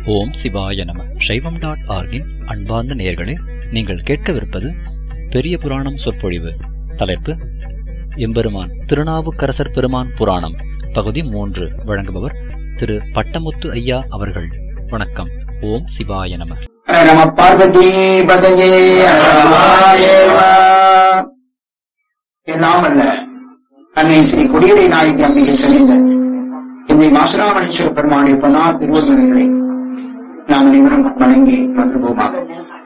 ஓம் சிவாய நம சைவம் டாட் ஆர்கின் அன்பார்ந்த நேயர்களே நீங்கள் கேட்கவிருப்பது பெரிய புராணம் சொற்பொழிவு தலைப்பு எம்பெருமான் திருநாவுக்கரசர் பெருமான் புராணம் பகுதி மூன்று வழங்குபவர் திரு பட்டமுத்து ஐயா அவர்கள் வணக்கம் ஓம் சிவாய நம நம பார்வதி பதையே அரணமாதேவா. எல்லாம் அல்ல அன்னை ஸ்ரீ கொடியடை நாயகி அம்பிகை செறிந்த இந்த மாசுராமணீஸ்வர பெருமானுடைய பொன்னார் திருவள்ளுவர்களை நாம் அனைவரும் வணங்கி மகிழ்வோமாக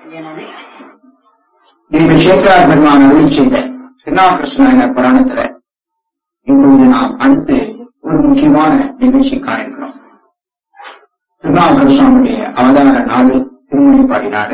தேவி சேகரார் பெருமான் அருள் செய்த திருநாகிருஷ்ண புராணத்துல இப்பொழுது நாம் அடுத்து ஒரு முக்கியமான நிகழ்ச்சி காண இருக்கிறோம் திருநாவுக்கர் சுவாமியுடைய அவதார நாடு திருமுனைப்பாடி நாடு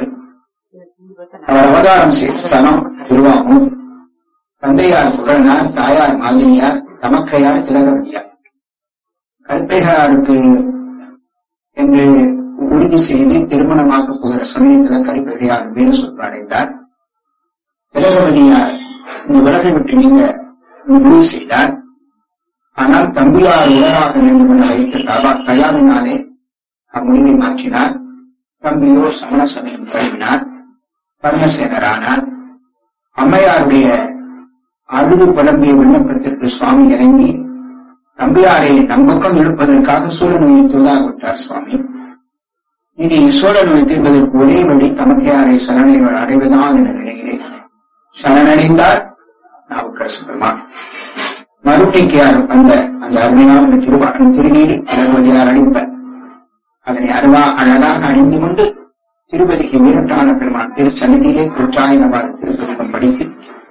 அவர் அவதாரம் செய்த ஸ்தலம் திருவாமூர் தந்தையார் புகழனார் தாயார் மாதினியார் தமக்கையார் திலகவதியார் கல்பைகாருக்கு என்று உறுதி செய்து திருமணமாக போகிற சமயத்தில் கரிப்பகையார் வீர சொத்து அடைந்தார் திலகவதியார் இந்த உலகை விட்டு நீங்க முடிவு செய்தார் ஆனால் தம்பியார் உலகாக வேண்டும் என வைத்த தபா- தயாவினாலே அம்முடிவை மாற்றினார் தம்பியோ சமண சமயம் கழுவினார் பரமசேனரானார் அம்மையாருடைய அழுது புலம்பிய விண்ணப்பத்திற்கு சுவாமி இறங்கி தம்பியாரை நம்பக்கம் இழுப்பதற்காக சூழ நோயை தூதாக விட்டார் சுவாமி இனி சோழ நோய் தீர்வதற்கு ஒரே வழி தமக்கையாரை சரணை அடைவதுதான் என நினைக்கிறேன் சரணடைந்தார் நாவுக்கரசு பெருமான் மறுநீக்கியார் வந்த அந்த அருமையான திருவாரன் திருநீர் அழகுவதியார் அளிப்ப அதனை அருவா அழகாக அணிந்து கொண்டு திருப்பதிக்கு வீரட்டான பெருமான் திருச்சன்னிலே குற்றாயினவாறு திருப்பதிகம் படித்து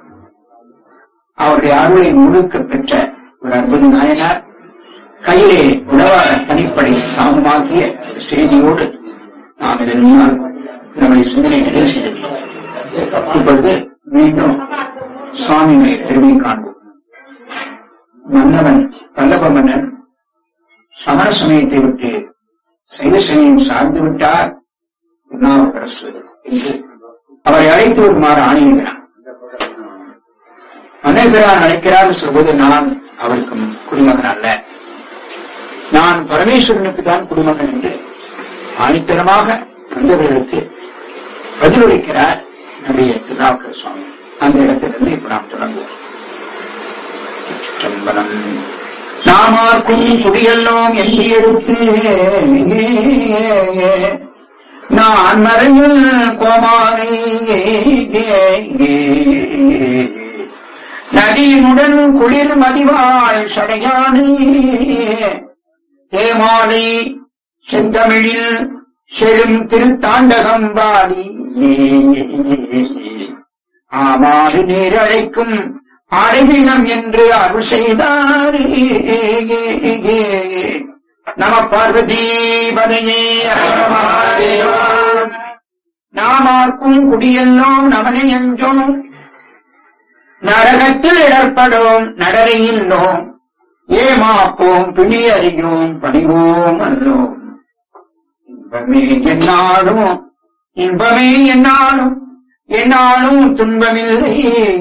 அவருடைய அருளை முழுக்க பெற்ற ஒரு அற்புத நாயனார் கையிலே உணவார தனிப்படை தாமமாகிய ஒரு செய்தியோடு நாம் இதன் முன்னால் நம்முடைய சிந்தனை நிறைவு செய்திருக்கிறோம் இப்பொழுது மீண்டும் சுவாமியை பெருமை காண்போம் மன்னவன் பல்லவ மன்னன் சமண சமயத்தை விட்டு சைவ சமயம் சார்ந்து விட்டார் திருநாவுக்கரசு என்று அவரை அழைத்து வருமாறு ஆணையிடுகிறான் மன்னபிரான் அழைக்கிறார் சொல்வது நான் அவருக்கு குடிமகன் அல்ல நான் பரமேஸ்வரனுக்கு தான் குடிமகன் என்று ஆணித்தரமாக வந்தவர்களுக்கு பதிலளிக்கிறார் நம்முடைய திருநாவுக்கர சுவாமி அந்த இடத்திலிருந்து இப்ப நாம் தொடங்குவோம் சிற்றம்பலம். நாமார்க்கும் குடியெல்லாம் என்று எடுத்து நான் மறையில் கோமானை நதியினுடன் குளிர் மதிவாள் சடையானே ஏமாலை செந்தமிழில் செழும் திருத்தாண்டகம் பாடி ஆமாறு நீர் அழைக்கும் அடைவினம் என்று அருள் செய்தார் நம பார்வதி பதையே நாமார்க்கும் குடியெல்லாம் நமனை என்றோம் நரகத்தில் இடர்படும் நடரையில்லோம் ஏமாப்போம் பிணி அறியோம் பணிவோம் அல்லோம் இன்பமே என்னாலும் இன்பமே என்னாலும் என்னாலும் துன்பமில்லை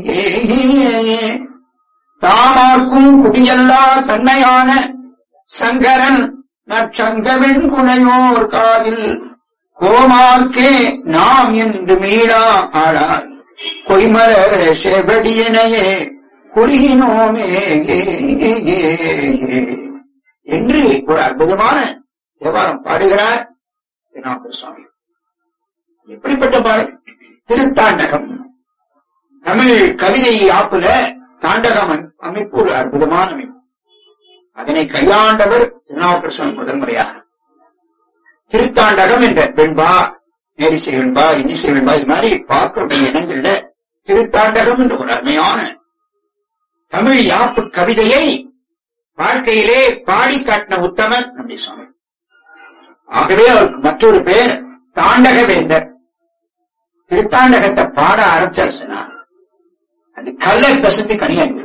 தாமார்க்கும் குடியல்லா தன்மையான சங்கரன் நற்சங்கவெண் குணையோர் காதில் கோமார்க்கே நாம் என்று மீளா ஆளாய் கொய்மலர் செவடியனையே குறுகினோமே என்று ஒரு அற்புதமான தேவாரம் பாடுகிறார் திருநாவுக்கர சுவாமி எப்படிப்பட்ட பாடல் திருத்தாண்டகம் தமிழ் கவிதை ஆப்புல தாண்டகம் அமை- அமைப்பு ஒரு அற்புதமான அமைப்பு அதனை கையாண்டவர் திருநாவுக்கர சுவாமி முதன்முறையாக திருத்தாண்டகம் என்ற வெண்பா நேரிசை வெண்பா இன்னிசை வெண்பா இது மாதிரி பார்க்கக்கூடிய இடங்கள்ல திருத்தாண்டகம் என்ற ஒரு அருமையான தமிழ் யாப்பு கவிதையை வாழ்க்கையிலே பாடி காட்டின உத்தமர் நம்முடைய சுவாமி ஆகவே அவருக்கு மற்றொரு பெயர் தாண்டக வேந்தர் திருத்தாண்டகத்தை பாட ஆரம்பிச்சாருச்சுன்னா அது கல்லை பசந்து கனியாங்க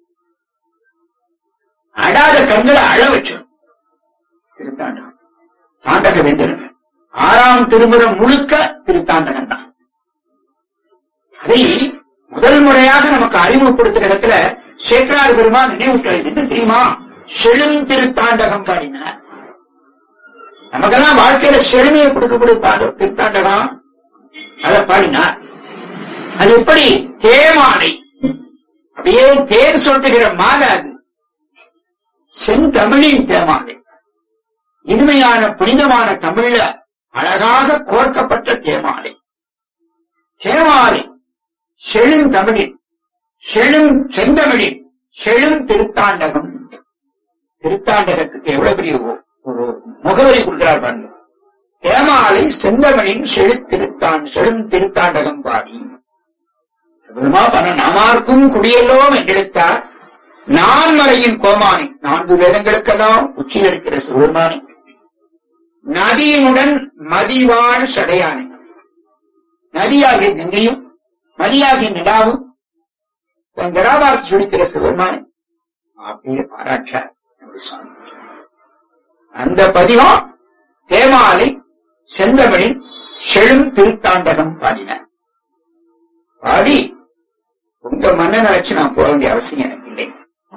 அடாத கண்களை அழ வச்சோம் திருத்தாண்டகம் தாண்டக வேந்தர் ஆறாம் திருமுறை முழுக்க திருத்தாண்டகம் தான் அதை முதல் முறையாக நமக்கு அறிமுகப்படுத்துற இடத்துல சேக்கரார் பெருமான் நினைவுட்டு என்ன தெரியுமா செழும் திருத்தாண்டகம் பாடினார் நமக்கெல்லாம் வாழ்க்கையில செழுமையை கொடுக்கக்கூடிய பாடல் திருத்தாண்டகம் அதை பாடினார் அது எப்படி தேமாலை அப்படியே தேர் சொட்டுகிற மாலை அது செந்தமிழின் தேமாலை இனிமையான புனிதமான தமிழ்ல அழகாக கோர்க்கப்பட்ட தேமாலை தேமாலை செழுந்தமிழின் செழும் செந்தமிழின் செழும் திருத்தாண்டகம் திருத்தாண்டகத்துக்கு எவ்வளவு பெரிய ஒ- ஒரு முகவரி கொடுக்கிறார் பாருங்க தேமாலை செந்தமிழின் செழு திருத்தான் செழும் திருத்தாண்டகம் பாடி அற்புதமா பண்ண நாமார்க்கும் குடியெல்லோம் என்றெடுத்தார் நான்மறையின் கோமானி நான்கு வேதங்களுக்கெல்லாம் உச்சியில் இருக்கிற சிவருமானி நதியினுடன் மதிவாழ் சடையானை நதியாகிய கங்கையும் மதியாகிய நிலாவும் தன் நிலாவாக்கி சுடிக்கிற சிவருமானி அப்படியே பாராட்டார் நம்முடைய சுவாமி அந்த பதிகம் தேமாலை செந்தமிழின் செழும் திருத்தாண்டகம் பாடினார் பாடி உங்க மன்னனை வச்சு நான் போக வேண்டிய அவசியம் எனக்கு இல்லை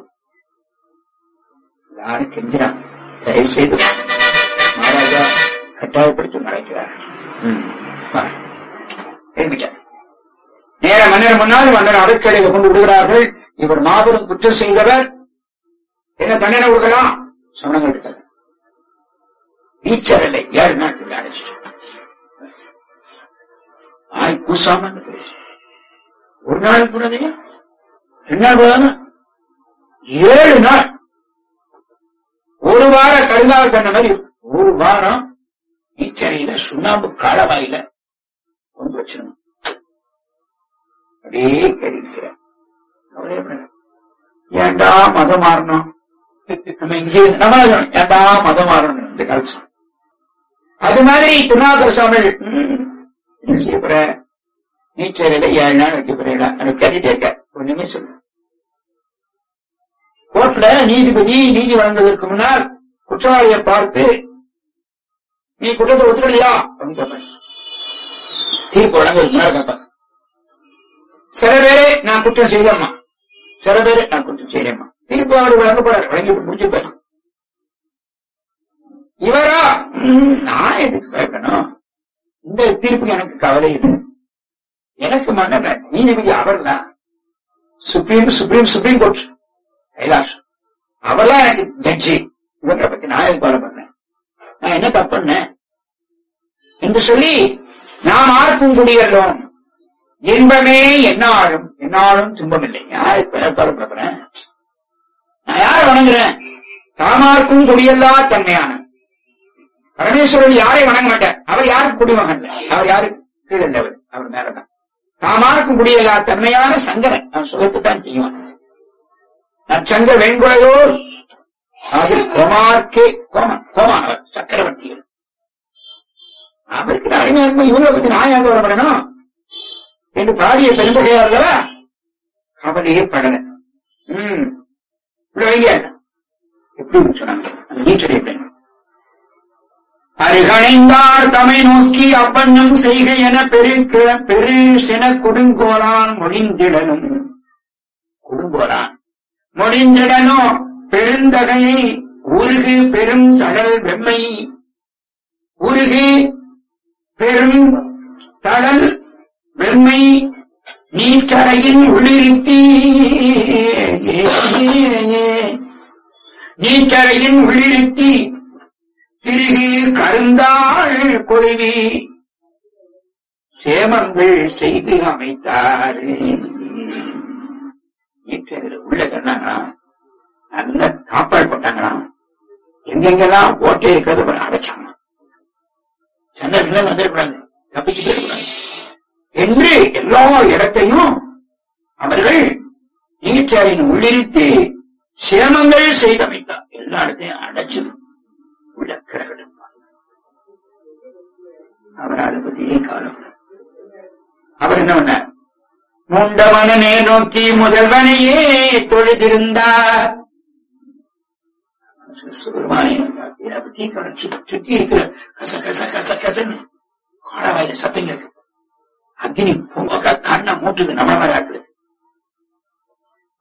எல்லாரும் கெஞ்சினான் தயவு செய்து வா. மகாராஜா கட்டாயப்படுத்தி நடக்கிறார் ம், வா. திரும்பிட்டார் நேர மன்னர் முன்னால் மன்னர் அடுக்கடையில் கொண்டு விடுகிறார்கள் இவர் மாபெரும் குற்றம் செய்தவர் என்ன தண்டனை கொடுக்கலாம் சமணங்கள் கிட்ட நீச்சல் இல்லை ஏழு நாள் அடைச்சிட்டு ஆய் கூசாம இருக்குது. ஒரு நாள் கூடாதையா ரெண்டு நாள் கூடாதா ஏழு நாள் ஒரு வார கழுதால் கண்ட மாதிரி ஒரு வாரம் நீச்சரையில சுண்ணாம்பு காலவாயில கொண்டு வச்சிடணும் அப்படியே கேட்டிருக்கிற ஏன்டா மதம் மாறணும் நம்ம இங்க இருந்து- நம்ம சொல்லணும், ஏன்டா மதம் மாறணும் இந்த காலத்து அது மாதிரி திருநாகர சுவாமி ம், என்ன செய்ய போற நீச்சரையில ஏழு நாள் வைக்க போறீங்களா எனக்கு கேட்டுட்டே இருக்க ஒண்ணுமே சொல்லு கோர்ட்ல நீதிபதி நீதி வழங்குவதற்கு முன்னால் குற்றவாளியை பார்த்து நீ குற்றத்தை ஒத்துக்கலையா அப்படின்னு கேட்பார் தீர்ப்பு வழங்குவதற்கு முன்னால் கேட்பார் சில பேரு நான் குற்றம் செய்தேம்மா சில பேரு நான் குற்றம் செய்தேம்மா தீர்ப்பு அவர் வழங்க போறார் வழங்கி முடிஞ்சுப்பார் இவரா ம், நான் எதுக்கு கேட்கணும் இந்த தீர்ப்புக்கு எனக்கு கவலை இல்லை எனக்கு மன்னர் நீதிபதி அவர் தான் supreme supreme supreme court Kailash அவர்லாம் எனக்கு ஜட்ஜி இவங்களை பத்தி நான் எதுக்கு கவலை பண்றேன் நான் என்ன தப்பு பண்ணேன் என்று சொல்லி நாம் ஆர்க்கும் குடியல்லோம் இன்பமே என்னாலும் என்னாலும் துன்பமில்லை நான் எதுக்கு கவலைப்படுறேன் நான் யாரை வணங்குறேன் தாமார்க்கும் குடியல்லா தன்மையான பரமேஸ்வரன் யாரை வணங்க மாட்டார் அவர் யாருக்கு குடிமகன் இல்ல. அவர் யாருக்கு கீழந்தவர் அவர் மேலதான் தாமார்க்கும் குடியல்லா தன்மையான சங்கரன் அவன் சுகத்தைத்தான் செய்வான் நற்சங்க வெண்குழையோர் அதில் கோமார்க்கே கோமன் கோமானவர் சக்கரவர்த்திகள் அவருக்கு அடிமையா இருக்கும் இவங்களை பத்தி நான் ஏன் வரப்படணும் என்று பாடிய பெருந்தகையார்களா கவலையே படல ம் இப்படி வைங்க எப்படி சொன்னாங்க அந்த நீச்சல் எப்படி அருகணைந்தார் தமை நோக்கி அப்பண்ணும் செய்க என பெரு கிழ- பெரு சென கொடுங்கோலான் மொழிந்திடனும் கொடுங்கோலான் மொழிந்திடனோ பெருந்தகையை உருகு பெரும் தடல் வெம்மை உருகு பெரும் தடல் வெம்மை நீச்சரையின் உள்ளிருத்தி நீச்சரையின் உள்ளிருத்தி திருகி கருந்தாள் குருவி சேமங்கள் செய்து அமைத்தார் நீச்சல் உள்ள சொன்னாங்களாம் நல்ல காப்பாடு போட்டாங்களாம் எங்கெங்கெல்லாம் ஓட்டை இருக்கிறது அப்புறம் அடைச்சாங்க சண்டை வந்துடக்கூடாது தப்பிச்சு போயிடக்கூடாது என்று எல்லா இடத்தையும் அவர்கள் நீச்சரின் உள்ளிருத்தி சேமங்கள் செய்தமைத்தார் எல்லா இடத்தையும் அடைச்சு உள்ள கிடக்கட்டும் அவர் அதை பத்தியே கவலைப்பட அவர் என்ன பண்ணார் முண்டவனே நோக்கி முதல்வனையே தொழுதிருந்தார் சுகுருமானே இதை பத்தி கவலை சு- சுத்தி இருக்கிற கச கச கச கசன்னு காலவாயில சத்தம் கேட்கு அக்னி பூங்க கண்ணை மூட்டுது நம்ம மாதிரி ஆக்குது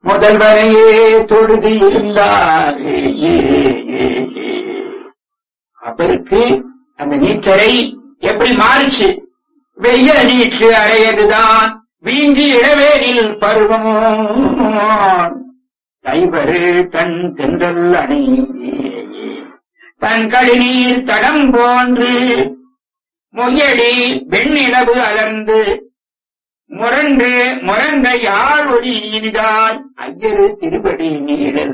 முதல்வனையே தொழுது இருந்தார் ஏ, ஏ, ஏ, ஏ. அவருக்கு அந்த நீச்சரை எப்படி மாறிச்சு வெய்ய நீற்று அறையதுதான் வீங்கி இளவேனில் பருவமோ தைவரு தன் தென்றல் அணையே தன் கழிநீர் தடம் போன்று முயலி வெண்ணிலவு அலர்ந்து முரண்டு முரண்ட யாழ் ஒளி இனிதாய் ஐயரு திருப்படி நீழல்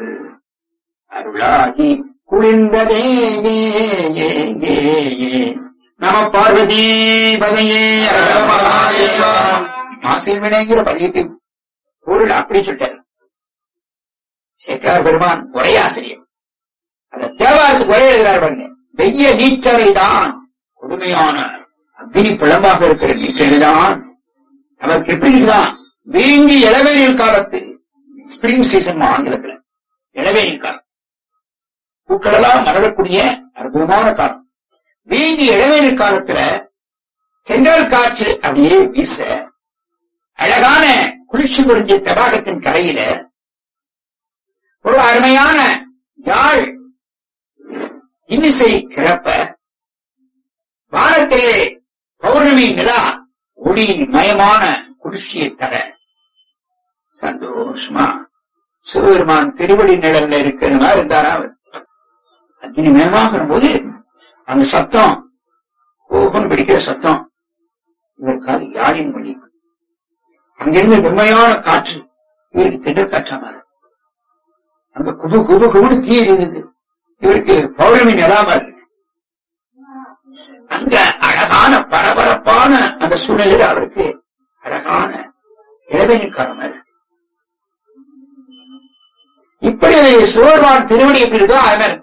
அருளாகி குளிர்ந்ததே ஏ, ஏ, ஏ, ஏ. நம பார்வதி பதையே ஹர மகாதேவா. மாசில் வினைங்கிற பதியத்தை பொருள் அப்படி சொல்லிட்டார் சேக்கரார் பெருமான் உரையாசிரியர் அந்த தேவாரத்துக்கு உரை எழுதுகிறார் பாருங்க வெய்ய நீச்சரை தான் கொடுமையான அக்னி பிளம்பாக இருக்கிற நீச்சரை தான் அவருக்கு எப்படி இருக்குதான் வீங்கி இளவேனில் காலத்து ஸ்பிரிங் சீசன் ஆங்கிலத்துல இளவேனில் காலம் பூக்களெல்லாம் மலரக்கூடிய அற்புதமான காலம் வீங்கி இளவேனில் காலத்துல தென்றல் காற்று அப்படியே வீச அழகான குளிர்ச்சி புரிஞ்ச தடாகத்தின் கரையில ஒரு அருமையான யாழ் இன்னிசை கிளப்ப வானத்திலே பௌர்ணமி நிலா ஒளி மயமான குளிர்ச்சியை தர சந்தோஷமா சிவபெருமான் திருவடி நிழல்ல இருக்கிற மாதிரி இருந்தாரா அவர் அக்னி மயமாகிற போது அந்த சத்தம் கோபம் பிடிக்கிற சத்தம் இவருக்காது யாழின் மொழி அங்கிருந்து வெண்மையான காற்று இவருக்கு திடர் காற்றா மாறு அங்க குபு குபு குபுன்னு தீ இருந்தது இவருக்கு பௌர்ணமி நிலாம இருக்கு அங்க அழகான பரபரப்பான அந்த சூழ்நிலையில் அவருக்கு அழகான இளவேனிக்காரமா இருக்கு இப்படி சிவபெருமான் திருவடி எப்படி இருக்கோ அது மாதிரி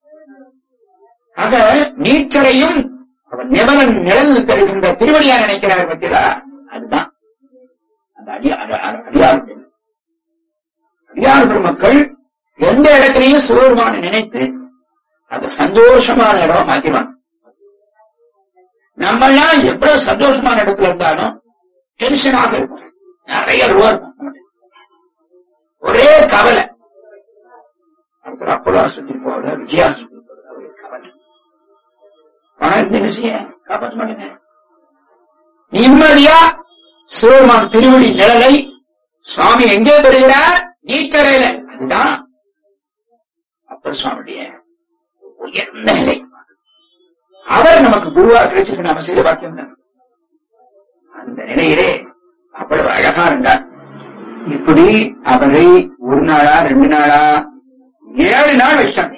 ஆக நீச்சரையும் அவர் நிமலன் நிழல் தருகின்ற திருவடியா நினைக்கிறார் பத்தியா அதுதான் அந்த அடி அட- அட- அடியார் பெண். அடியார் பெருமக்கள் எந்த இடத்திலையும் சிவபெருமானை நினைத்து அதை சந்தோஷமான இடம் மாத்திடுவாங்க நம்மெல்லாம் எவ்வளவு சந்தோஷமான இடத்துல இருந்தாலும் டென்ஷனாக இருக்கும் நிறைய ரூபா இருக்கும் நம்மகிட்ட. ஒரே கவலை அடுத்த அப்போலோ ஆஸ்பத்திரி போகல விஜய ஆஸ்பத்திரி போகல ஒரே கவலை பணம் இருந்து என்ன செய்ய காப்பாற்ற மாட்டேங்க நிம்மதியா சிவபெருமான் திருவடி நிழலை சுவாமி எங்கே பெறுகிறார் நீக்கரையில அதுதான் அப்பர் சுவாமியுடைய உயர்ந்த நிலை அவர் நமக்கு குருவா கிடைச்சிருக்கு நாம செய்த பாக்கியம் தான் அந்த நிலையிலே அவ்வளவு அழகா இருந்தார் இப்படி அவரை ஒரு நாளா ரெண்டு நாளா ஏழு நாள் வச்சாங்க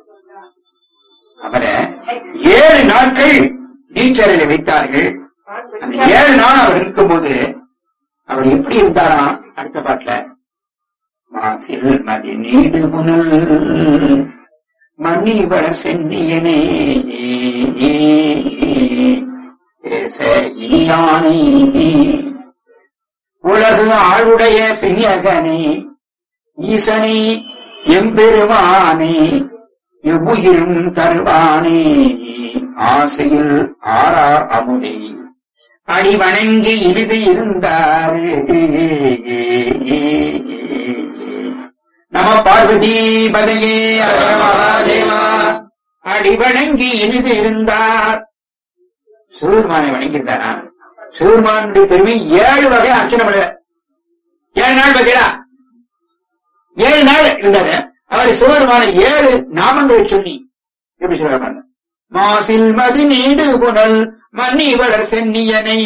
அவரை ஏழு நாட்கள் நீச்சரில் வைத்தார்கள் அந்த ஏழு நாள் அவர் இருக்கும்போது அவர் எப்படி இருந்தாராம் அடுத்த பாட்டுல மாசில் மதி நீடு புனல் மன்னி வளர் சென்னியனே பேச இனியானை உலகு ஆளுடைய பிரியகனே ஈசனை எம்பெருமானே எவ்வுயிரும் தருவானே ஆசையில் ஆறா அமுதே அடி வணங்கி இறுதி இருந்தார் நம பார்வதி பதையே அரகர மகாதேவா அடி வணங்கி இனிது இருந்தார் சிவருமானை வணங்கியிருந்தாரா சிவருமானுடைய பெருமை ஏழு வகை அர்ச்சனை பண்ண ஏழு நாள் பார்த்தீங்களா ஏழு நாள் இருந்தாரு அவர் சிவருமான ஏழு நாமங்களை சொல்லி எப்படி சொல்றாங்க மாசில் மதி நீடு புனல் மன்னி வளர் சென்னியனை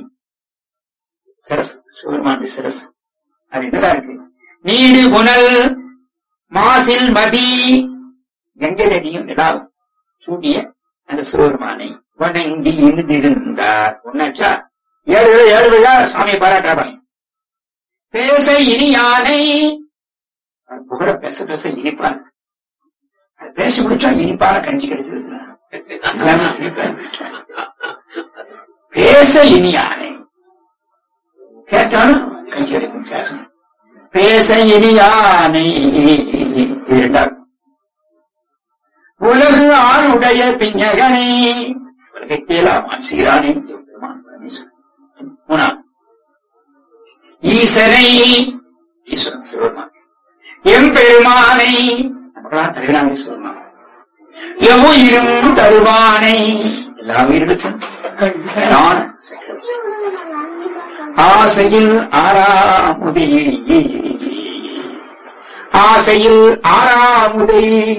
சரஸ் சிவருமானுடைய சரஸ் அது என்னதான் இருக்கு நீடு புனல் மாசில் மதி கங்கை நதியும் நிலாவும் சூடிய அந்த சிவருமானை வணங்கி இருந்திருந்தார் ஒன்னாச்சா ஏழு ஏழு விழா சாமியை பாராட்டுறாங்க பேச இனி யானை அவர் புகழ பேச பேச இனிப்பா இருக்கு அது பேச முடிச்சா இனிப்பான கஞ்சி கிடைச்சது எல்லாமே இனிப்பா இருக்கு. பேச இனி யானை கேட்டாலும் கஞ்சி கிடைக்கும் பேசணும் பேச இனி யானை இரண்டாவது உலகு ஆளுடைய பிஞகனே உலகத்தையெல்லாம் ஆட்சிகிறானே எம்பெருமான் பரமேஸ்வரன். மூணாவது ஈசனை ஈஸ்வரன் சிவருமான் எம்பெருமானை நமக்கெல்லாம் தலைவனாக சிவருமான் எவ்வுயிரும் தருவானை எல்லா உயிர்களுக்கும் மேலான ஆசையில் ஆறாமுதே ஆசையில் ஆறாமுதே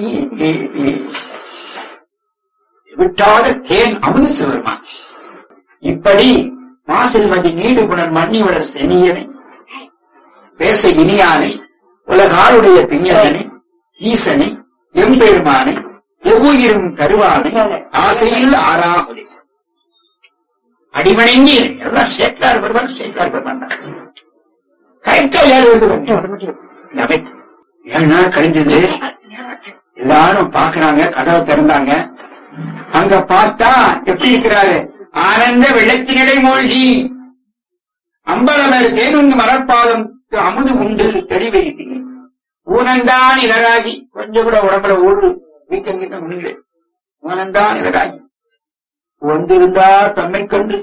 விட்டாத தேன் அமுது சிவருமான் இப்படி மாசில்மதி நீடு புனர் மண்ணி வளர் செனியனை பேச இனியானை உலகாருடைய பிஞனை ஈசனை எம்பெருமானை எவ்வுயிரும் தருவானை ஆசையில் ஆறாமுதே அடிமணங்கி எல்லாம் சேக்கலார் வருவான் சேக்கலார் வருவான் கரெக்டா ஏழு வருது நபை ஏழு நாள் கழிஞ்சது எல்லாரும் பாக்குறாங்க கதவை திறந்தாங்க அங்க பார்த்தா எப்படி இருக்கிறாரு ஆனந்த வெள்ளத்தினிடை மூழ்கி அம்பலவர் தேனுந்து மலர்பாதம் அமுது உண்டு தெளிவைதி ஊனந்தான் இலராகி கொஞ்சம் கூட உடம்புல ஒரு வீக்கங்கிட்ட முடியல ஊனந்தான் இலராகி வந்திருந்தார் தம்மை கண்டு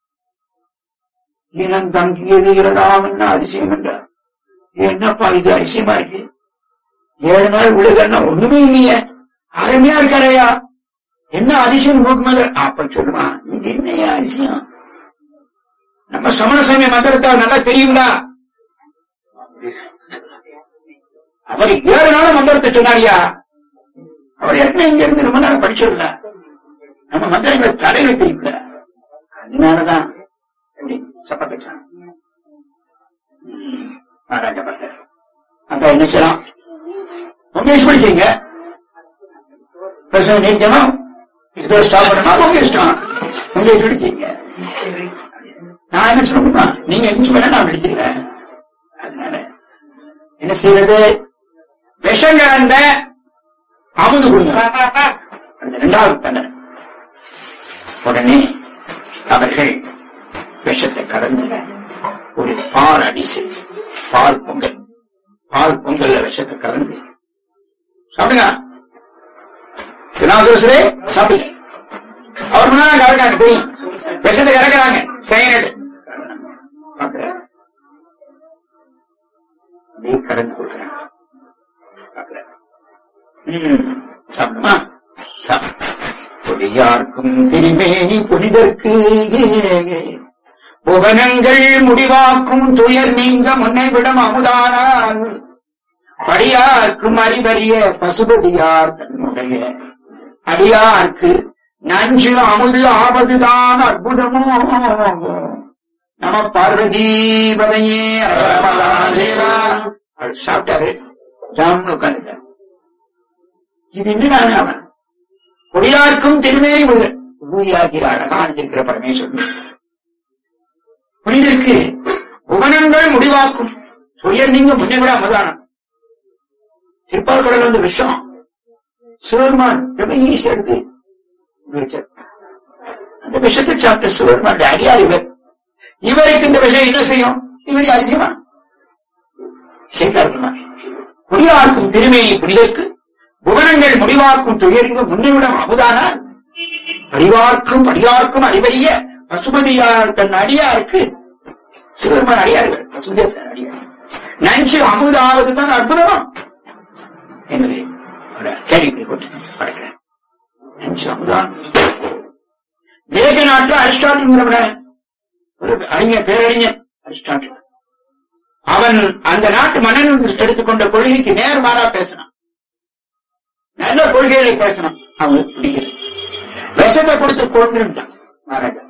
இனம் தங்கியது இரண்டாம் என்ன அதிசயம் என்றார் என்னப்பா இது அதிசயமா இருக்கு ஏழு நாள் உள்ளதன்னா ஒண்ணுமே இல்லையே அருமையா இருக்காரையா என்ன அதிசயம் நோக்குமது அப்ப சொல்லுமா இது என்னையா அதிசயம் நம்ம சமண சமய மந்திரத்தை நல்லா தெரியுங்களா அவர் ஏழு நாள் மந்திரத்தை சொன்னாரியா அவர் என்ன இங்க இருந்து ரொம்ப நாள் படிச்சிடல நம்ம மந்திரங்களை தலையில தெரியும்ல அதனாலதான் எப்படி சப்பக்கட்டான் மகாராஜா பக்தர் அக்கா என்ன செய்யலாம் உங்க படிச்சீங்க பிரசவம் நீடிக்கணும் இதோ ஸ்டாப் பண்ணணும் உங்க இஷ்டம் உங்க பிடிச்சீங்க நான் என்ன சொல்லணுமா நீங்க எங்க வேணா நான் பிடிச்சிருவேன் அதனால என்ன செய்யறது விஷம் கலந்த அமுது கொடுங்க அந்த இரண்டாவது தண்டனை உடனே அவர்கள் விஷத்தை கலந்து ஒரு பால் அடிசை பால் பொங்கல் பால் பொங்கல்ல விஷத்தை கலந்து சாப்பிடுங்க விநாயகரே சாப்பிடுங்க அவர் முன்னாடி கலக்காங்க தெரியும் விஷத்தை கலக்கிறாங்க சைனடு பார்க்கிறார் அப்படியே கலந்து கொடுக்குறாங்க பார்க்கிறார் ம், சாப்பிடுமா சாப்பிடு கொடியார்க்கும் திருமேனி புனிதற்கு புவனங்கள் முடிவாக்கும் துயர் நீங்க முன்னை விடம் அமுதானால் படியார்க்கும் அறிவறிய பசுபதியார் தன்னுடைய அடியார்க்கு நஞ்சு அமுது ஆவதுதான் அற்புதமோ நம பார்வதீபதையே தேவா அவர் சாப்பிட்டாரு ஜாம்னு உட்காந்துட்டார் இது என்னடா அவன் கொடியார்க்கும் திருமேனி முருகன் பூயாகி அழகா அணிஞ்சிருக்கிற பரமேஸ்வரன் புரிந்திருக்கு புவனங்கள் முடிவாக்கும் சுயர் நீங்க முன்னே விட அமதானம் திருப்பால் கடல் வந்து விஷம் சிவருமான் ரொம்ப ஈஸியா இருக்கு அந்த விஷத்தை சாப்பிட்ட சிவருமான் அடியார் இவர் இவருக்கு இந்த விஷயம் என்ன செய்யும் இவரு அதிசயமா சேர்த்தார் குடியார்க்கும் திருமேனி புனிதற்கு புவனங்கள் முடிவாக்கும் துயர்ந்து முன்னிவிடம் அமுதானால் அறிவார்க்கும் அடியார்க்கும் அறிவறிய பசுபதியார் தன் அடியாருக்கு சிவருமான் அடியார்கள் பசுபதியார் தன் அடியார் நஞ்சு அமுதாவது தான் அற்புதம் என்று ஒரு கேள்வி போட்டு படுக்கிறேன் நஞ்சு அமுதான் கிரேக்க நாட்டில் அரிஸ்டாட்டில்ங்கிறவன ஒரு அறிஞர் பேரறிஞர் அரிஸ்டாட்டில் அவன் அந்த நாட்டு மன்னன் எடுத்துக்கொண்ட கொள்கைக்கு நேர்மாறா பேசினான் நல்ல கொள்கைகளை பேசணும் அவங்களுக்கு பிடிக்கிறது விஷத்தை கொடுத்து கொண்டுட்டான் மகாராஜா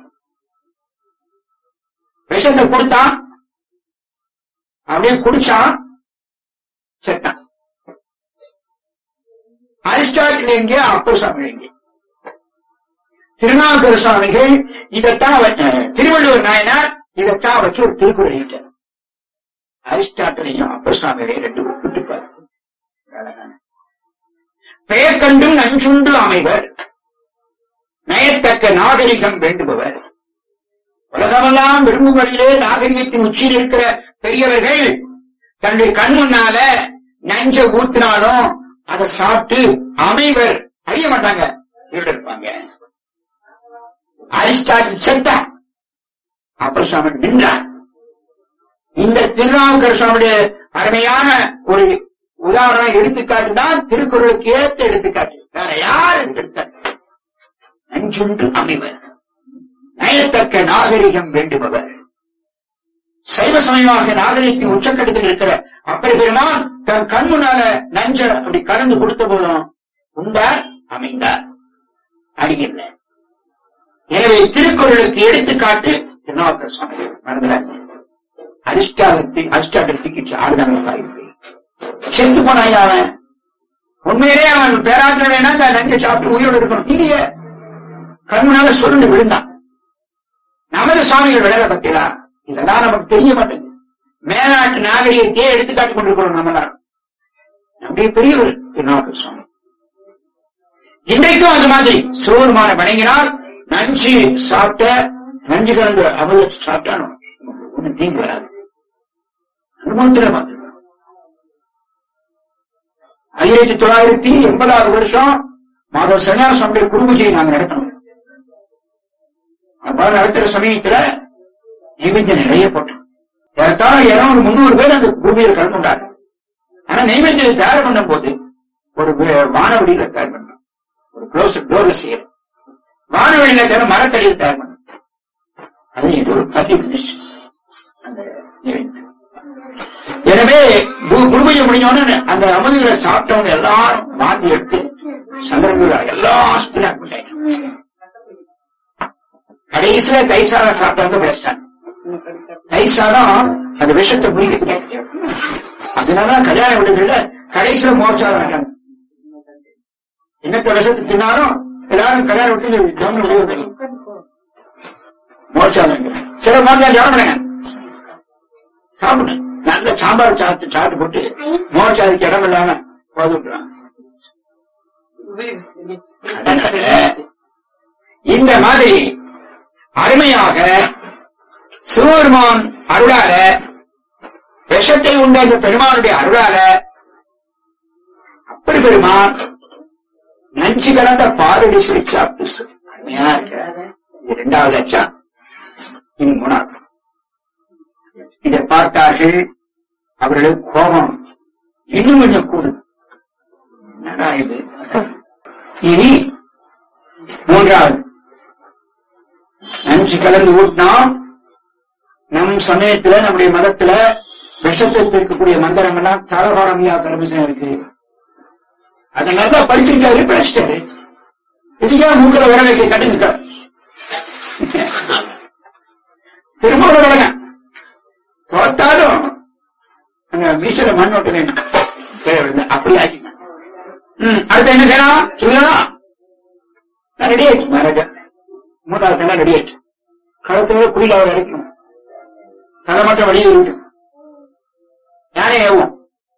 விஷத்தை கொடுத்தான் அப்படியே குடிச்சான் செத்தான் அரிஸ்டாட்டில் எங்கே அப்பர் சாமி எங்கே திருநாவுக்கர சுவாமிகள் இதைத்தான் வ- அஹ், திருவள்ளுவர் நாயனார் இதைத்தான் வச்சு ஒரு திருக்குறள் எழுதிட்டார். அரிஸ்டாட்டிலையும் அப்பர் சுவாமிகளையும் ரெண்டு ஒப்பிட்டு பார்த்து அழகான பெயர் கண்டும் நஞ்சுண்டு அமைவர் நயத்தக்க நாகரிகம் வேண்டுபவர் உலகமெல்லாம் விரும்பும் வழியிலே நாகரிகத்தின் உச்சியில் இருக்கிற பெரியவர்கள் தன்னுடைய கண் முன்னால நஞ்ச ஊத்தினாலும் அதை சாப்பிட்டு அமைவர் அழிய மாட்டாங்க உயிரோட இருப்பாங்க அரிஸ்டாட்டில் செத்தான் அப்ப சுவாமி நின்றார் இந்த திருநாவுக்கர் சுவாமியுடைய அருமையான ஒரு உதாரணம் எடுத்துக்காட்டு தான் திருக்குறளுக்கு ஏத்த எடுத்துக்காட்டு வேற யார் அது கெடுத்தார் நஞ்சுண்டு அமைவர் நயத்தக்க நாகரிகம் வேண்டுபவர் சைவ சமயமாக நாகரிகத்தின் உச்சக்கட்டத்தில் இருக்கிற அப்படி பெருமான் தன் கண் முன்னால நஞ்ச அப்படி கலந்து கொடுத்த போதும் உண்டார் அமைந்தார் அடிக்கல எனவே திருக்குறளுக்கு எடுத்துக்காட்டு திருநாவுக்கர் சுவாமி மறந்துடாதீங்க அரிஷ்டாலத்தை அரிஷ்டாட்டல் தூக்கிச்சு ஆடுதாங்க பாய்ப்பு செத்து போனாயா அவன் உண்மையிலே அவன் பேராற்றல் வேணா இந்த நஞ்சை சாப்பிட்டு உயிரோடு இருக்கணும் இல்லையே கண்முனால சுருண்டு விழுந்தான் நமது சுவாமிகள் விழல பத்திரா இதெல்லாம் நமக்கு தெரிய மாட்டேங்குது மேலாட்டு நாகரிகத்தையே எடுத்துக்காட்டு கொண்டிருக்கிறோம் நம்மளாம் நம்முடைய பெரியவர் திருநாவுக்கர் சுவாமி இன்றைக்கும் அது மாதிரி சிவபெருமான வணங்கினால் நஞ்சு சாப்பிட்ட நஞ்சு கலந்து அமிர்தத்தை சாப்பிட்டாலும் நமக்கு ஒண்ணும் தீங்கு வராது அனுபவத்துல பார்த்துக்கலாம் ஆயிரத்தி தொள்ளாயிரத்தி எண்பதாவது வருஷம் மாதவ சன்னியாச சுவாமியுடைய குருபூஜையை நாங்க நடத்தணும் அவ்வாறு நடத்துற சமயத்துல நைவேத்தியம் நிறைய போட்டோம் ஏறத்தாழ இருநூறு முந்நூறு பேர் அந்த பூமியில கலந்துட்டாங்க ஆனா நைவேத்தியத்தை தயார் பண்ணும் போது ஒரு வே- வானவெளியில தயார் பண்ணோம் ஒரு க்ளோஸ் டோர்ல செய்யறோம் வானவெளியில தவிர மரத்தடியில தயார் பண்ணோம் அது ஏதோ ஒரு தள்ளி விழுந்துச்சு அந்த நைவேத்தியம் எனவே கு- குருபூஜை முடிஞ்சோன்னு அந்த அமுதிகளை சாப்பிட்டவங்க எல்லாரும் வாந்தி எடுத்து சங்கரங்குரா எல்லா ஆஸ்பத்திரியா கொண்டாங்க கடைசியில தயிர் சாதம் சாப்பிட்டவங்க பேசிட்டாங்க தயிர் சாதம் அந்த விஷத்தை முறிக்க அதனாலதான் கல்யாண வீடுகள்ல கடைசியில மோர்ச்சாதம் வேண்டாங்க என்னத்த விஷத்தை தின்னாலும் எல்லாரும் கல்யாண விட்டு கவனம் முடிவு மோர்ச்சாதம் சில மோர்ச்சா ஜவனம் பண்ணுங்க சாப்பிடு நல்ல சாம்பார் சாத்து சாப்பிட்டு போட்டு மோர்ச்சாதுக்கு இடம் இல்லாம போது விட்டுறாங்க அதனால இந்த மாதிரி அருமையாக சிவபெருமான் அருளால விஷத்தை உண்ட அந்த பெருமானுடைய அருளால அப்படி பெருமான் நஞ்சு கலந்த பாதடி சொல்லி சாப்பிட்டு அருமையா இருக்கிறாரு இது இரண்டாவது அச்சம் இனி மூணாவது இதை பார்த்தார்கள் அவர்களுக்கு கோபம் இன்னும் கொஞ்சம் கூடு என்னடா இது இனி மூன்றாவது நஞ்சு கலந்து ஊட்டினா நம் சமயத்துல நம்முடைய மதத்துல விஷத்தை இருக்கக்கூடிய மந்திரம் எல்லாம் தலகாரமியா கர்மசம் இருக்கு அதை நல்லா படிச்சிருக்காரு படிச்சிட்டாரு இதுக்கே மூக்கில வர வைக்க கட்டுங்க திரும்ப வளங்க தோத்தாலும் அங்க மீசல மண் ஓட்ட வேணும் கீழே விழுந்து. அப்படி ஆக்கிங்க ம் அடுத்து என்ன செய்யலாம் சொல்லலாம் நான் ரெடி ஆயிடுச்சு மகாராஜா மூன்றாவது தலை ரெடி ஆயிடுச்சு களத்தோட குடியில் அவர் இறக்கணும் தலை மட்டும் வெளியே இருக்கு யாரே ஏவும்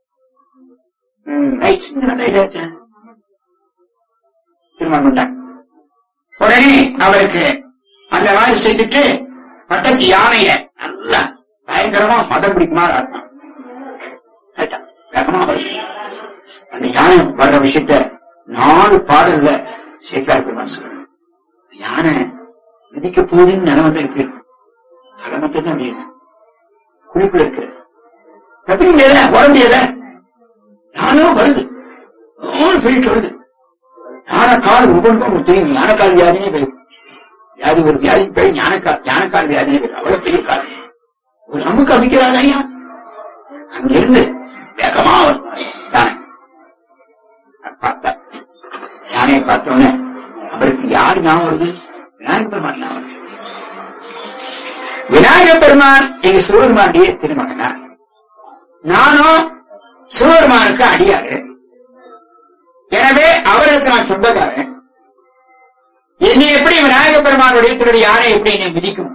ம் ரைட் ரைட் ஆயிட்டேன் திரும்ப மாட்டாங்க உடனே அவருக்கு அந்த மாதிரி செய்துட்டு பட்டத்து யானைய நல்லா பயங்கரமா மதம் பிடிக்குமா ஆட்டினான் ஆயிட்டான். வேகமா வருது அந்த யானை வர்ற விஷயத்த நாலு பாடல்ல சேக்கார் பெருமான் சொல்றாரு யானை மிதிக்க போகுதுன்னு நிலம் எப்படி இருக்கும் தலை மட்டும் தான் அப்படி இருக்கும் குழிக்குள்ள இருக்கு தப்பிக்க முடியாத வர முடியாத யானோ வருது ஓன்னு போயிட்டு வருது யானை கால் ஒவ்வொன்றுக்கும் ஒரு தெரியும் யானைக்கால் வியாதினே போயிடும் வியாதி ஒரு வியாதி பேர் ஞானக்கால் ஞானக்கால் வியாதினே பேர் அவ்வளவு பெரிய கால் ஒரு அமுக்கு அமைக்கிறாங்க ஐயா அங்கிருந்து வேகமா வரும் யானை பார்த்தா யானையை பார்த்தோன்னே அவருக்கு யார் ஞாபகம் வருது விநாயக பெருமான் ஞாபகம் வருது. விநாயக பெருமான் எங்க சிவபெருமானுடைய திருமகனார் நானும் சிவபெருமானுக்கு அடியாரு எனவே அவருக்கு நான் சொந்தக்காரன் என்னை எப்படி விநாயக பெருமானுடைய திருடைய யானை எப்படி என்னை மிதிக்கும்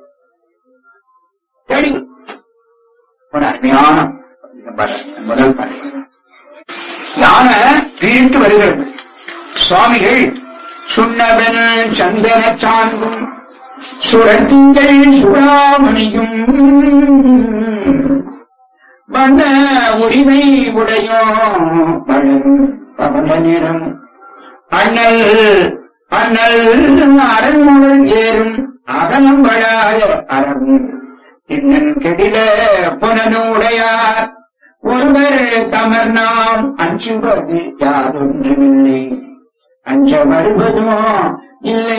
தெளிவு ஒரு அருமையான பாடல், முதல் பாடல் யானை பீரிட்டு வருகிறது சுவாமிகள் சுண்ணவன் சந்தன சாந்தும் சுரத்திங்கள் சுடாமணியும் வண்ண உரிமை உடையோ பவன நிறம் அண்ணல் அண்ணல் அரண்முடல் ஏறும் அகலம்படாத அறவும் திண்ணன் கெடில புனனுடையார் ஒருவர் தமர் நாம் அஞ்சுவது யாதொன்றுமில்லை அஞ்ச வருவதும் இல்லை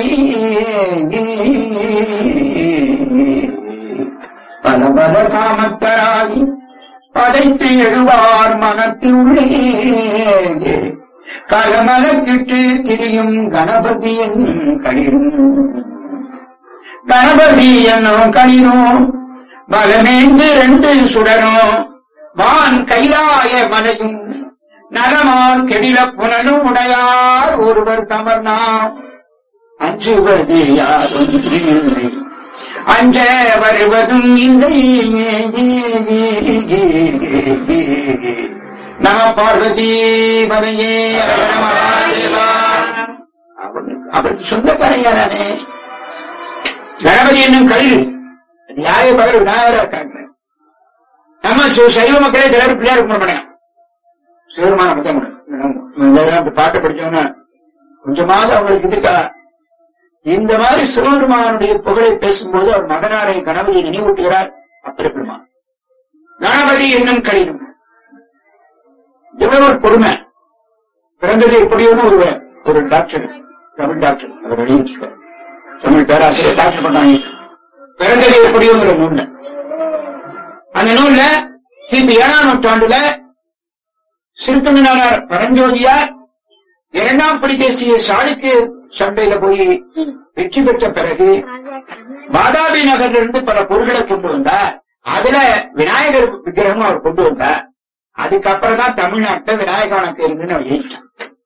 பல பல காமத்தராகி பதைத்து எழுவார் மனத்து உள்ளே கலமலக்கிட்டு திரியும் கணபதியின் களிரும் கணபதி என்னும் களிரும் பலமேந்து ரெண்டு சுடரும் வான் கைலாய மலையும் நலமான் கெடில புனலும் உடையார் ஒருவர் தமர்னாம் அஞ்சுவது யாரும் இல்லை அஞ்ச வருவதும் இல்லை நம பார்வதி பதையே மகாதேவா அவனுக்கு அவருக்கு சொந்தக்காரையாரானே கணபதி என்னும் கழிவு அது யாரே பகல் விநாயகரா இருக்காங்க நம்ம சு- சைவ மக்களே சிலர் பிள்ளையார் கும்பிட மாட்டாங்க சிவருமான பத்தம் பாட்டை படிச்சோம்னா கொஞ்சமாவது அவங்களுக்கு இருக்கா இந்த மாதிரி சிவபெருமானுடைய புகழை பேசும்போது அவர் மகனாரை கணபதியை நினைவூட்டுகிறார் அப்படி பெருமான் கணபதி என்னும் கடினம் எவ்வளவு ஒரு கொடுமை பிறந்தது எப்படியோன்னு ஒரு ஒரு டாக்டர் தமிழ் டாக்டர் அவர் எழுதியிருக்கார் தமிழ் பேராசிரியர் டாக்டர் பண்ணாங்க பிறந்தது எப்படியோங்கிற நூல்ல அந்த நூல்ல கிபி ஏழாம் நூற்றாண்டுல சிறுத்தமிழனார் பரஞ்சோதியார் இரண்டாம் படி தேசிய சாளுக்கு சண்டையில போய் வெற்றி பெற்ற பிறகு வாதாபி நகர்ல இருந்து பல பொருட்களை கொண்டு வந்தார் அதுல விநாயகர் விக்கிரகம் அவர் கொண்டு வந்தார் அதுக்கப்புறம் தான் தமிழ்நாட்டுல விநாயக வணக்கம் இருந்துன்னு அவர் எழுதிட்டான்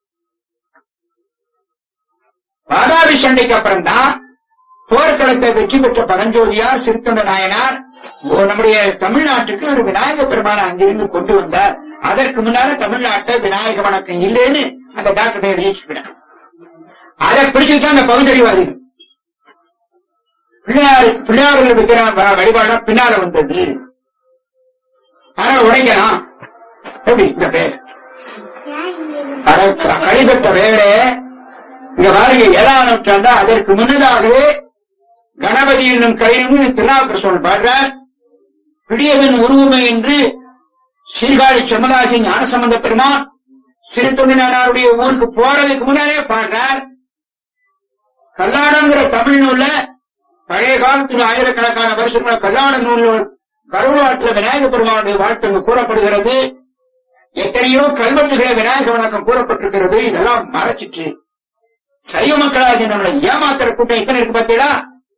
வாதாபி சண்டைக்கு அப்புறம் தான் போர்க்களத்தை வெற்றி பெற்ற பரஞ்சோதியார் சிறுத்தொண்ட நாயனார் ஓ, நம்முடைய தமிழ்நாட்டுக்கு ஒரு விநாயக பெருமானை அங்கிருந்து கொண்டு வந்தார் அதற்கு முன்னால தமிழ்நாட்டை விநாயக வணக்கம் இல்லைன்னு அந்த டாக்டர் எழுதிட்டு அதை பிடிச்சிட்டு அந்த பகுத்தறிவாதிகள் பிள்ளையார் பிள்ளையார்கள் விக்கிற வழிபாடு பின்னால வந்தது ஆனா உடைக்கலாம் எப்படி இந்த பேர் அட, கழிபெற்ற வேலை இங்க பாருங்க ஏழாம் நூற்றாண்டா அதற்கு முன்னதாகவே கணபதி என்னும் கையிலும் திருநாவுக்கரசோன் பாடுறார் பிடியவன் உருவமை என்று சீர்காழி செம்மலாகி ஞானசம்பந்த பெருமான் சிறு தொண்டினாருடைய ஊருக்கு போறதுக்கு முன்னாலே பாடுறார் கல்லாடங்கிற தமிழ் நூல்ல பழைய காலத்துல ஆயிரக்கணக்கான வருஷங்கள கல்லாட நூல் கருவநாட்டில் விநாயக பெருமானுடைய வாழ்த்து அங்கு கூறப்படுகிறது எத்தனையோ கல்வெட்டுகளை விநாயக வணக்கம் கூறப்பட்டிருக்கிறது இதெல்லாம் மறைச்சிட்டு சைவ மக்களாகிய நம்மளை ஏமாத்துற கூட்டம் எத்தனை இருக்கு பார்த்தீங்களா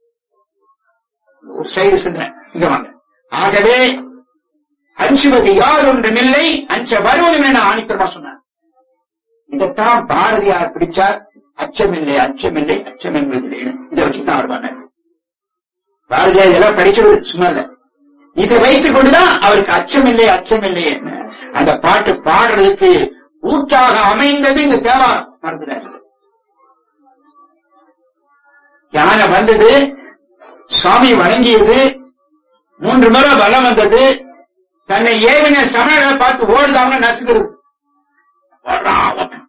ஒரு சைடு சிந்தனை இங்க வாங்க ஆகவே அஞ்சுவது யார் ஒன்றுமில்லை அஞ்ச வருவதும் என ஆணித்தரமா சொன்னார் இதைத்தான் பாரதியார் பிடிச்சார் அச்சமில்லை அச்சமில்லை அச்சம் என்பதில்லை இதை வச்சுதான் அவர் பண்ணார் பாரதியார் இதெல்லாம் படிச்சவர் சும்மா இல்ல இதை வைத்துக் கொண்டுதான் அவருக்கு அச்சமில்லை அச்சமில்லை என்ன அந்த பாட்டு பாடுறதுக்கு ஊற்றாக அமைந்தது இந்த தேவாரம் மறந்துடாரு யானை வந்தது சுவாமி வணங்கியது மூன்று முறை பலம் வந்தது தன்னை ஏவின சமணர்களை பார்த்து ஓடுதாங்க நசுக்கிறது ஓடுறான், ஓடுறான்.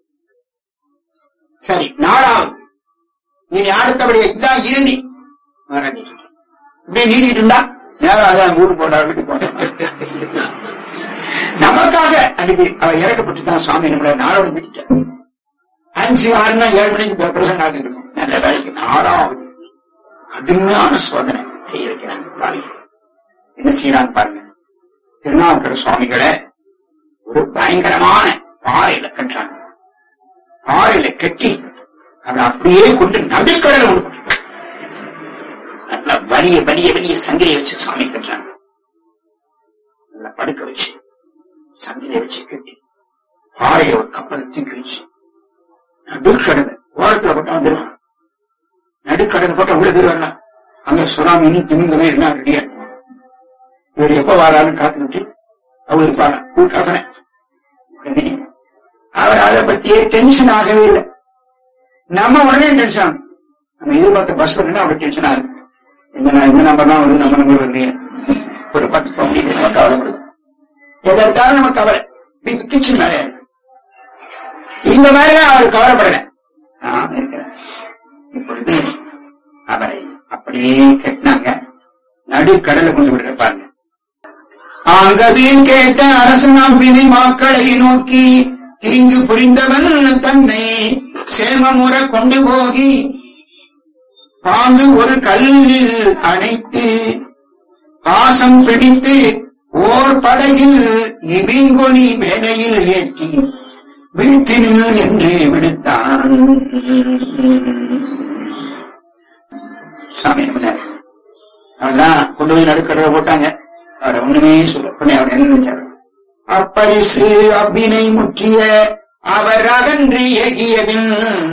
சரி நாலாவது இனி அடுத்தபடி இதுதான் இறுதி மறதி. இப்படியே நீடிட்டு இருந்தா நேரம் அதான் ஊருக்கு போட்டார் வீட்டுக்கு போட்டார் நமக்காக அன்னைக்கு அவர் இறக்கப்பட்டு தான் சுவாமி நம்மள நாளோட விட்டுட்டார் அஞ்சு ஆறுனா ஏழு மணிக்கு பிரசங்க ஆகிட்டு இருக்கும் நல்ல வேலைக்கு நாலாவது கடுமையான சோதனை செய்ய வைக்கிறாங்க பாருங்க என்ன செய்யறாங்க பாருங்க திருநாவுக்கர சுவாமிகளை ஒரு பயங்கரமான பாறையில கட்டுறாங்க பாறையில கட்டி அதை அப்படியே கொண்டு நடுக்கடல கொண்டு போட்டாங்க. நல்லா வலிய வலிய வலிய சங்கிலியை வச்சு சாமி கட்டுறாங்க நல்லா படுக்க வச்சு சங்கிலியை வச்சு கட்டி பாறையை ஒரு கப்பலை தூக்கி வச்சு நடுக்கடலை ஓரத்துல போட்டா வந்துடும் நடுக்கடலை போட்டா உள்ள பேர் வரலாம் அங்க சுறாமீன் திமிங்கலம் எல்லாம் ரெடியா இருக்கும் இவர் எப்ப வராருன்னு காத்துக்கிட்டு அவர் இருப்பாரு ஊருக்காக உடனே அவர் அதை பத்தியே டென்ஷன் ஆகவே இல்லை நம்ம உடனே டென்ஷன் ஆகும் நம்ம எதிர்பார்த்த பஸ் வரணும் அவர் டென்ஷன் ஆகுது இந்த நா- இந்த நம்பர் தான் வந்து நம்ம நம்பர் வரலையே ஒரு பத்து பவுன் நம்ம கவலைப்படுது எதற்காக நம்ம கவலை கிச்சன் மேலே இருக்கு இந்த மாதிரி அவர் கவலைப்படல நான் இருக்கிறேன் இப்பொழுது அவரை அப்படியே கட்டினாங்க நடுக்கடலை கொண்டு விடுற பாருங்க ஆங்கதையும் கேட்ட அரசனாம் வினை மாக்களை நோக்கி தீங்கு புரிந்தவன் தன்னை சேமமுற கொண்டு போகி பாங்கு ஒரு கல்லில் அணைத்து பாசம் பிடித்து ஓர் படகில் இமிங்கொலி மேலையில் ஏற்றி வீழ்த்தினில் என்று விடுத்தான் சாமி நம்பினார் அவர்தான் கொண்டு போய் நடுக்கடல போட்டாங்க அவரை ஒண்ணுமே சொல்ல உடனே அவர் என்ன நினைச்சாரு அப்பரிசு அப்பினை முற்றிய அவர் அகன்று எகியபின்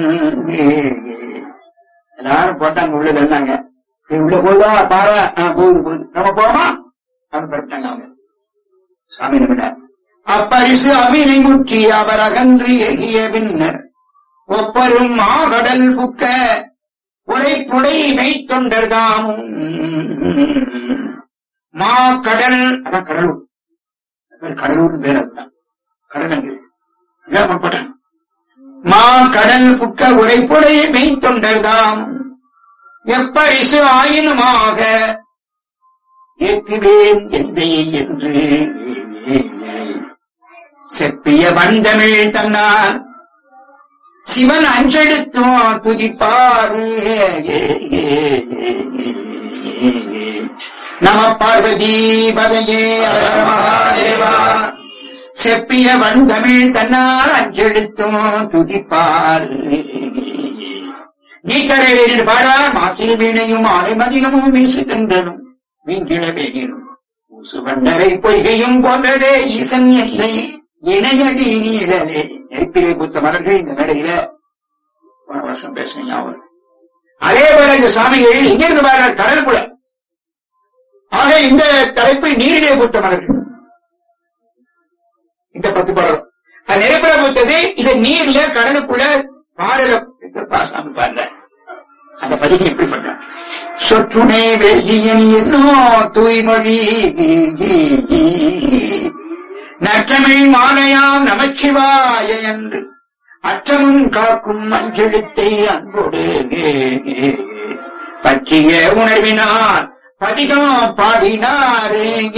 எல்லாரும் போட்டாங்க உள்ள தந்தாங்க உள்ள போதா பாரா ஆ, போகுது போகுது நம்ம போமா அப்படின்னு பரப்பிட்டாங்க அவங்க சாமி நம்பினார் அப்பரிசு அபினை முற்றி அவர் அகன்று எகிய பின்னர் ஒப்பரும் மாகடல் புக்க உரைப்புடை மெய்த்தொண்டர்தாமும் மா கடல் அதான் கடலூர் அது கடலூர் பேர் அதுதான் கடல் அங்க இருக்கு அதான் முற்பட்டாங்க மா கடல் புக்க உரைப்புடை மெய்த்தொண்டர்தாம் எப்பரிசு ஆயினுமாக ஏற்றுவேன் எந்தையை என்று செப்பிய வந்தமிழ் தன்னால் சிவன் அஞ்செடுத்தும் துதிப்பார் நம பார்வதி பதையே அரஹர மகாதேவா செப்பிய வந்தமிழ் தன்னால் அஞ்செழுத்தும் துதிப்பார் நீ கரையில் பாடார் மாசில் வீணையும் ஆடைமதிகமும் வீசு தந்தனும் வீங்கிழ வேணினும் சுவண்டரை பொய்கையும் போன்றதே ஈசன் என்னை இணையடி நீழலே நெருப்பிலே புத்த மலர்கள் இந்த மேடையில போன வருஷம் பேசின ஞாபகம் இருக்கு. அதே போல இந்த சுவாமிகள் இங்கிருந்து பாடுறார் கடலுக்குள்ள ஆக இந்த தலைப்பு நீரிலே பூத்த மலர்கள் இந்த பத்து பாடலும் அது நெருப்பில பூத்தது இது நீர்ல கடலுக்குள்ள பாடல பாசாமி பாடுற அந்த பதிவு எப்படி பண்ற சொற்றுணை வேதியன் என்னும் தூய்மொழி நற்றமிழ் மாலையாம் நமச்சிவாய என்று அற்றமும் காக்கும் மஞ்செழுத்தை அன்போடு பற்றிய உணர்வினார் பதிகம் பாடினார்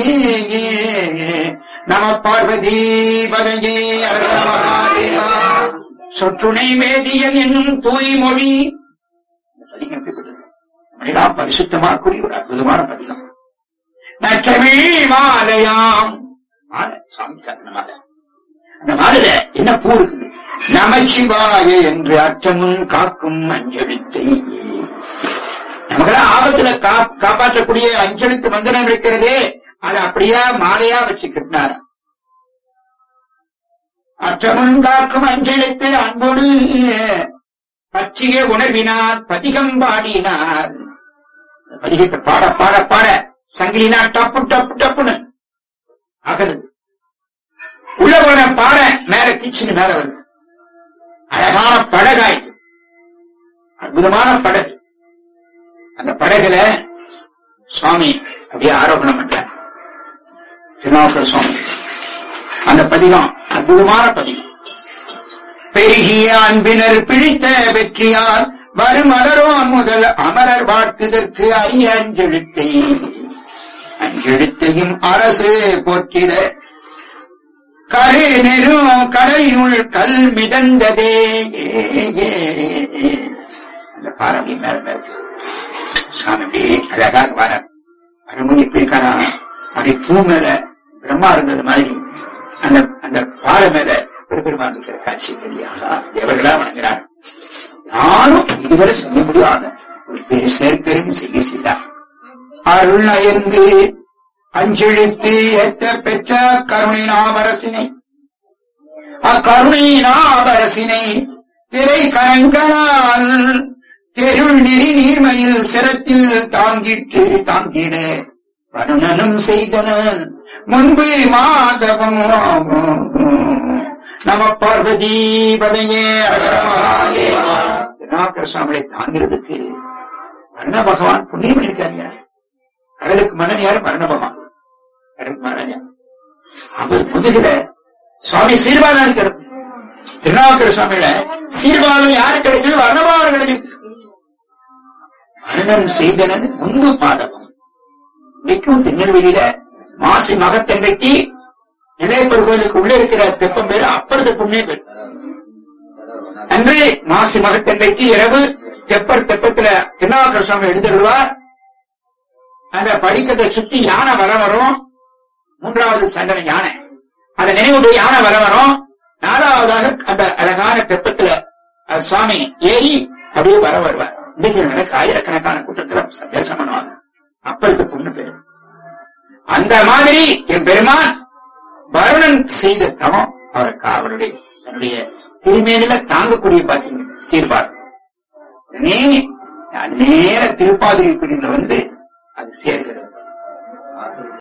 நம பார்வதி பதங்கே அரகர மகாதேவா சொற்றுணை வேதியன் என்னும் தூய்மொழி இந்த பதிகம் எப்படிப்பட்டது நம்மளெல்லாம் பரிசுத்தமாக்கூடிய ஒரு அற்புதமான பதிகம் நற்றமிழ் மாலையாம் மாலை சுவாமி சாத்தின மாலை அந்த மாலையில என்ன பூ இருக்குது நமச்சிவாய என்று அற்றமும் காக்கும் அஞ்செழுத்தை நமக்கெல்லாம் ஆபத்துல கா- காப்பாற்றக்கூடிய அஞ்செழுத்து மந்திரம் இருக்கிறதே அதை அப்படியே மாலையா வச்சு கட்டினார் அற்றமும் காக்கும் அஞ்செழுத்து அன்போடு பற்றிய உணர்வினார் பதிகம் பாடினார் அந்த பதிகத்தை பாட பாட பாட சங்கிலினா டப்பு டப்பு டப்புன்னு அகலுது உள்ள போன பாறை மேல கிச்சனு மேல வருது அழகான படகாயிற்று அற்புதமான படகு அந்த படகுல சுவாமி அப்படியே ஆரோபணம் பண்றார் திருநாவுக்கர் சுவாமி அந்த பதிகம் அற்புதமான பதிகம் பெருகிய அன்பினர் பிடித்த வெற்றியார் வருமலரோன் முதல் அமரர் வாழ்த்துதற்கு அரிய அஞ்செழுத்தை அஞ்செழுத்தையும் அரசு போற்றிட கரு நெரும் கடலினுள் கல் மிதந்ததே ஏ, ஏ, ஏ. அந்த பாரம்பரிய மேல மேல சாமி அப்படியே அழகாக வர வரும்போது எப்படி இருக்காரா அப்படி பூ மேல பிரம்மா இருந்தது மாதிரி அந்த அந்த பாறை மேல பெருபெருமான் இருக்கிற காட்சி தெரியாதா தேவர்களா வணங்குறார் யாரும் இதுவரை செய்ய முடியாத ஒரு பெரிய சேர்க்கரும் செய்ய செய்தார் அருள் நயந்து அஞ்செழுத்து ஏத்த பெற்ற கருணினாபரசினை அக்கருணினாபரசினை திரை கரங்களால் தெருள் நெறி நீர்மையில் சிரத்தில் தாங்கிட்டு தாங்கிட வருணனும் செய்தனன் முன்பு மாதவம் நம பார்வதி பதையே திருநாக்கர சுவாமியை தாங்கிறதுக்கு வர்ண பகவான் புண்ணியம் இருக்காரு யாரு கடலுக்கு மன்னன் யாரு வர்ண பகவான் கடலுக்கு மன்னன் யாரு அவர் முதுகில சுவாமி சீர்பாதம் இருக்கிறது திருநாவுக்கர சுவாமியில சீர்பாதம் யாரு கிடைச்சது வர்ணபாவன் கிடைச்சது மன்னன் செய்தனன் முன்பு பாதவம் இன்னைக்கும் திருநெல்வேலியில மாசி மகத்தன்றைக்கு நிலையப்பர் கோயிலுக்கு உள்ள இருக்கிற தெப்பம் பேரு அப்பர் தெப்பம்னே பேர் அன்று மாசி மகத்தன்றைக்கு இரவு தெப்பர் தெப்பத்துல திருநாவுக்கர சுவாமி எழுந்துருவார் அந்த படிக்கட்டை சுத்தி யானை வலம் வரும் மூன்றாவது சண்டனை யானை அதை நினைவுடைய யானை வலம் வரும் நாலாவதாக அந்த அழகான தெப்பத்துல அவர் சுவாமி ஏறி அப்படியே வர வருவார் இன்னைக்கு இது நடக்க ஆயிரக்கணக்கான கூட்டத்துல தரிசனம் பண்ணுவாங்க அப்பருக்கு பொண்ணு பேரு அந்த மாதிரி என் பெருமான் வருணன் செய்த தவம் அவருக்கு அவருடைய தன்னுடைய திருமேனில தாங்கக்கூடிய பாத்தீங்க சீர்பாடு உடனே அது நேர திருப்பாதிரி பிடிவில் வந்து அது சேர்கிறது